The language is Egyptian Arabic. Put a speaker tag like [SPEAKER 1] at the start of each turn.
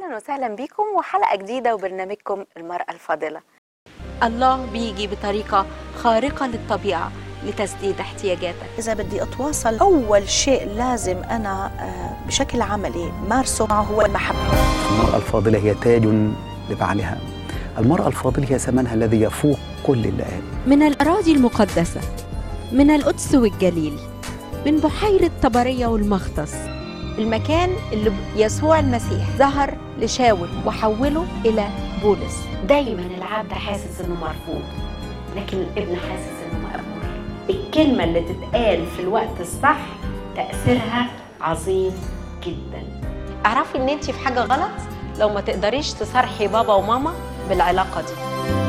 [SPEAKER 1] اهلا وسهلا بكم وحلقه جديده وبرنامجكم المراه الفاضله
[SPEAKER 2] الله بيجي بطريقة خارقة للطبيعة لتسديد احتياجاتك
[SPEAKER 3] إذا بدي أتواصل أول شيء لازم أنا آه، بشكل عملي مارسه معه هو المحبة
[SPEAKER 4] المرأة الفاضلة هي تاج لبعلها المرأة الفاضلة هي ثمنها الذي يفوق كل اللآلي
[SPEAKER 2] من الأراضي المقدسة من القدس والجليل من بحيرة طبرية والمختص المكان اللي يسوع المسيح ظهر لشاول وحوله إلى بولس
[SPEAKER 5] دايما العبد حاسس انه مرفوض لكن الابن حاسس انه مقبول الكلمه اللي تتقال في الوقت الصح تاثيرها عظيم جدا اعرفي ان انت في حاجه غلط لو ما تقدريش تصارحي بابا وماما بالعلاقه دي